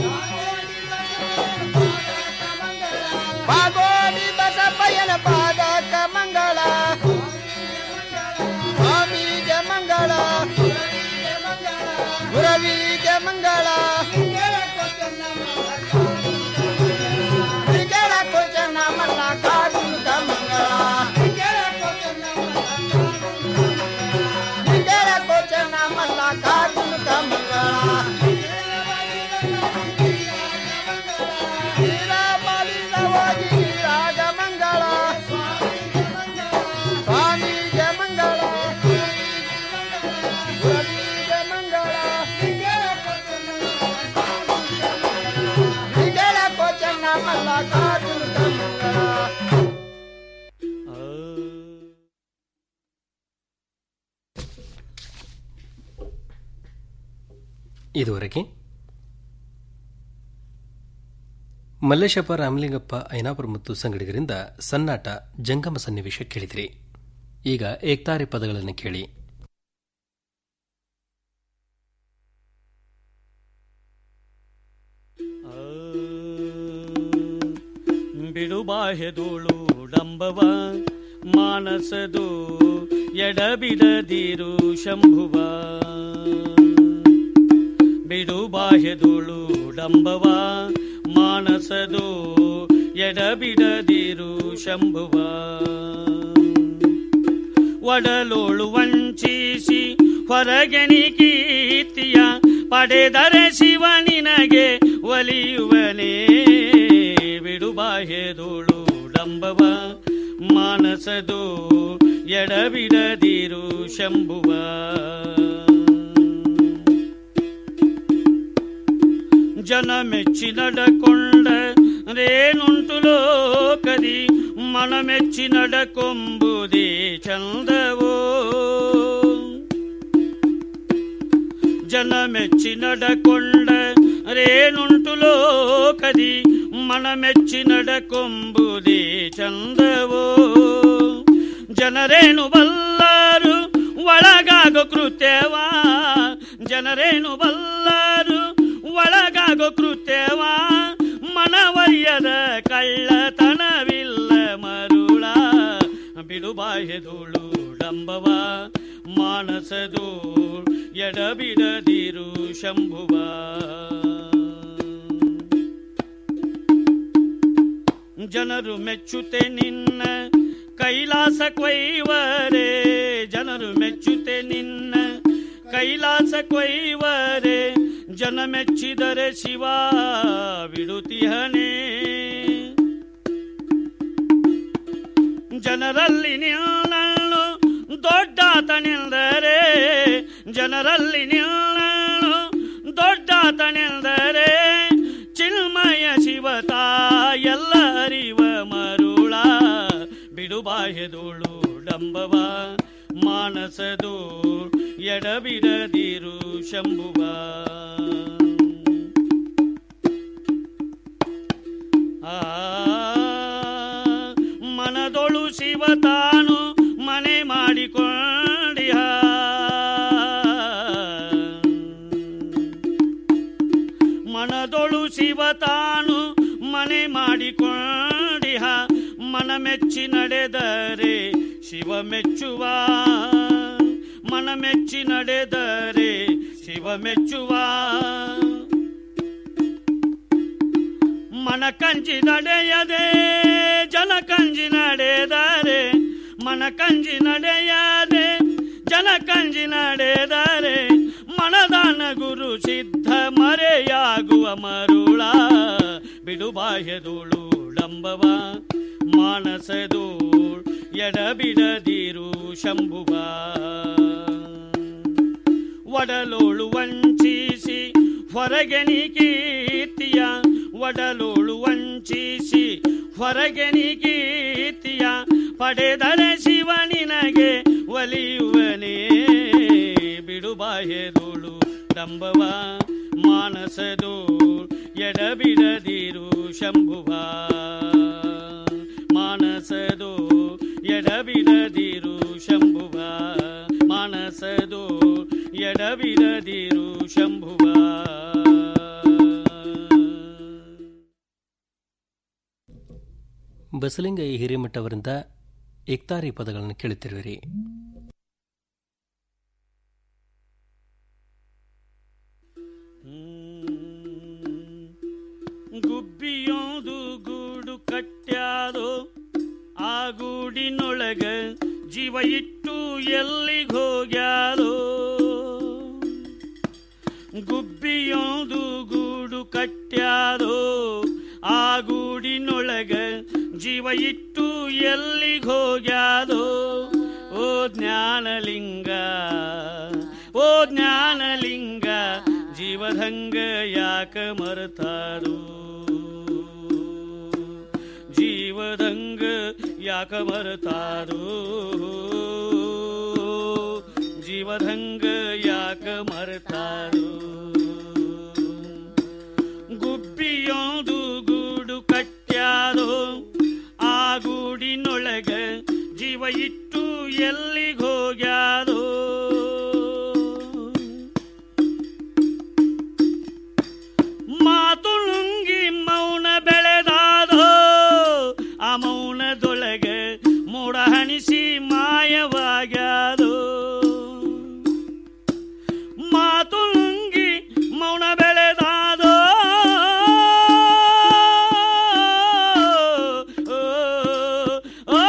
ಪಾಗೋಡಿ ಬಸಪ್ಪಯ್ಯನ ಪಾದಕ ಮಂಗಳ ಸ್ವಾಮಿಗೆ ಮಂಗಳ ಗುರವಿಗೆ ಮಂಗಳ ಲಿಂಗರ ಕೋಚಣ್ಣ ಮಲ್ಲ ಕಾರುಂಡ ಮಂಗಳ ಲಿಂಗರ ಕೋಚಣ್ಣ ಮಲ್ಲ ಕಾರುಂಡ ಮಂಗಳ ಹೋಗಿ ರಾಗ ಮಂಗಳ ಸ್ವಾಮಿಗೆ ಮಂಗಳ ಗುರುವಿಗೆ ಮಂಗಳ ಲಿಂಗರ ಕೋಚಣ್ಣ ಮಲ್ಲ ಕಾರುಂಡ ಮಂಗಳ ಇದುವರೆಗೆ ಮಲ್ಲೇಶಪ್ಪ ರಾಮಲಿಂಗಪ್ಪ ಐನಾಪುರ ಮತ್ತು ಸಂಗಡಿಗರಿಂದ ಸನ್ನಾಟ ಜಂಗಮ ಸನ್ನಿವೇಶ ಕೇಳಿದ್ರಿ ಈಗ ಏಕ್ತಾರೆ ಪದಗಳನ್ನು ಕೇಳಿ ಬಿಡುಬಾಹೆದುಳು ಡಂಬವ ಮಾನಸದು ಎಡಬಿಡದಿರು ಶಂಭುವ ಬಿಡುಬಾಹೆದುಳು ಡಂಬವ ಮಾನಸದು ಎಡಬಿಡದಿರು ಶಂಭುವ ಒಡಲೋಳು ವಂಚಿಸಿ ಹೊರಗೆನಿ ಕೀರ್ತಿಯ ಪಡೆದರೆ ಶಿವ ನಿನಗೆ ಒಲಿಯುವನೇ ಬಿಡುಬಾಹೆದುಳು ಡಂಬವ ಮಾನಸದು ಎಡಬಿಡದಿರು ಶಂಭುವ ಜನ ಮೆಚ್ಚಿ ನಡಕೊಂಡ ರೇನುಂಟು ಲೋಕದಿ ಮನ ಮೆಚ್ಚಿ ನಡಕೊಂಬುದೇ ಚಂದವೋ ಜನ ಮೆಚ್ಚಿ ನಡಕೊಂಡ ರೇನುಂಟು ಲೋಕದಿ ಮನ ಮೆಚ್ಚಿ ನಡಕೊಂಬುದೇ ಚಂದವೋ ಜನರೇನು ಬಲ್ಲರು ಒಳಗಾಗೋ ಕೃತ್ಯವ ಜನರೇನು ಬಲ್ಲರು ಒಳಗಾಗೋ ಕೃತ್ಯವ ಮನವಯ್ಯದ ಕಳ್ಳತನವಿಲ್ಲ ಮರುಳ ಬಿಡುಬಾಹೆದುಳು ಡಂಬವ ಮಾನಸದು ಎಡಬಿಡದಿರು ಶಂಭುವ ಜನರು ಮೆಚ್ಚುತ್ತೆ ನಿನ್ನ ಕೈಲಾಸ ಕೊಯ್ವರೆ ಜನರು ಮೆಚ್ಚುತ್ತೆ ನಿನ್ನ ಕೈಲಾಸ ಕೊಯ್ವರೆ ಜನ ಮೆಚ್ಚಿದರೆ ಶಿವ ಬಿಡುತ್ತಿಹನೇ ಜನರಲ್ಲಿ ನಿಲ್ಲಲು ದೊಡ್ಡಾತನೆಂದರೆ ಜನರಲ್ಲಿ ನಿಲ್ಲಲು ದೊಡ್ಡಾತನೆಂದರೆ ಚಿನ್ಮಯ ಶಿವತ ಎಲ್ಲ ಅರಿವ ಮರುಳ ಬಿಡುಬಾಹೆದುಳು ಡಂಬವ ಮಾನಸದು ಎಡಬಿಡದಿರು ಶಂಭುವ ಆ ಮನದೊಳು ಶಿವ ತಾನು ಮನೆ ಮಾಡಿಕೊಂಡಿಹ ಮನದೊಳು ಶಿವ ತಾನು ಮನೆ ಮಾಡಿಕೊಂಡಿಹ ಮನ ಮೆಚ್ಚಿ ನಡೆದರೆ ಶಿವ ಮೆಚ್ಚುವ ಮನ ಮೆಚ್ಚಿ ನಡೆದರೆ ಶಿವ ಮೆಚ್ಚುವ ಮನ ಕಂಜಿ ನಡೆಯದೆ ಜನ ಕಂಜಿ ನಡೆದರೆ ಮನ ಕಂಜಿ ನಡೆಯದೆ ಜನ ಕಂಜಿ ನಡೆದರೆ ಮನದಾನ ಗುರು ಸಿದ್ಧ ಮರೆಯಾಗುವ ಮರುಳ ಬಿಡುಬಾಹ್ಯದುಳು ಡಂಬವ ಮಾನಸದು ಎಡಬಿಡದಿರು ಶಂಭುವ ಒಡಲೋಳು ವಂಚಿಸಿ ಹೊರಗೆ ನೀ ಕೀರ್ತಿಯ ಒಡಲೋಳು ವಂಚಿಸಿ ಹೊರಗೆ ನೀ ಕೀರ್ತಿಯ ಪಡೆದರೆ ಶಿವ ನಿನಗೆ ಒಲಿಯುವನೇ ಬಿಡುಬಾಹೆದುಳು ಡಂಬವ ಮಾನಸದು ಎಡಬಿಡದಿರು ಶಂಭುವ ಮಾನಸದು ಎಡಬಿಡದಿರು ಶಂಭುವ ಮಾನಸದು ಎಡಬಿಡದಿರು ಶಂಭುವ ಬಸಲಿಂಗ ಹಿರೇಮಠ ಅವರಿಂದ ಏಕ್ತಾರಿ ಪದಗಳನ್ನು ಕೇಳುತ್ತಿರುವಿರಿ ಗುಬ್ಬಿಯೋದು ಗೂಡು ಕಟ್ಟ್ಯಾದೋ ಆ ಗೂಡಿನೊಳಗ ಜೀವ ಇಟ್ಟು ಎಲ್ಲಿಗೋಗ್ಯಾದೋ ಗುಬ್ಬಿಯೋದು ಗೂಡು ಕಟ್ಟ್ಯಾದೋ ಆ ಗೂಡಿನೊಳಗ ಜೀವ ಇಟ್ಟು ಎಲ್ಲಿಗೋಗ್ಯಾದೋ ಓ ಜ್ಞಾನಲಿಂಗ ಓ ಜ್ಞಾನಲಿಂಗ ಜೀವದಂಗ ಯಾಕ ಮರತಾರು ಜೀವದಂಗ ಯಾಕ ಮರತಾರು ಜೀವದಂಗ ಯಾಕ ಮರತಾರು ಗುಬ್ಬಿಯೋದು ಗೂಡು ಕಟ್ಟ್ಯಾದೋ ಆ ಗೂಡಿನೊಳಗ ಜೀವ ಇಟ್ಟು ಎಲ್ಲಿಗೋಗ್ಯಾದೋ ಮಾತು ನುಂಗಿ ಮೌನ ಬೆಳೆದಾದೋ ಆ ಮೌನದೊಳಗೆ ಮೋಡ ಹಣಿಸಿ ಮಾಯವಾಗ್ಯಾದೋ ಮಾತು ನುಂಗಿ ಮೌನ ಬೆಳೆದಾದೋ ಓ,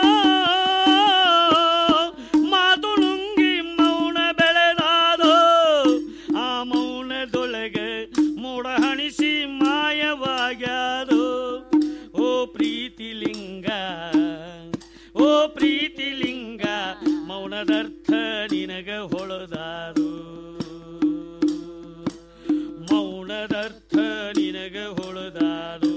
ಮಾತು ನುಂಗಿ ಮೌನ ಬೆಳೆದಾದೋ ಆ ಮೌನದೊಳಗೆ ಮೋಡ ಹಣಿಸಿ ಮಾಯವಾಗ್ಯಾದೋ ಓ ಪ್ರೀತಿಲಿಂಗ ಓ ಪ್ರೀತಿಲಿಂಗ ಮೌನದರ್ಥ ನಿನಗ ಹೊಳದಾರು ಮೌನದರ್ಥ ನಿನಗ ಹೊಳದಾರು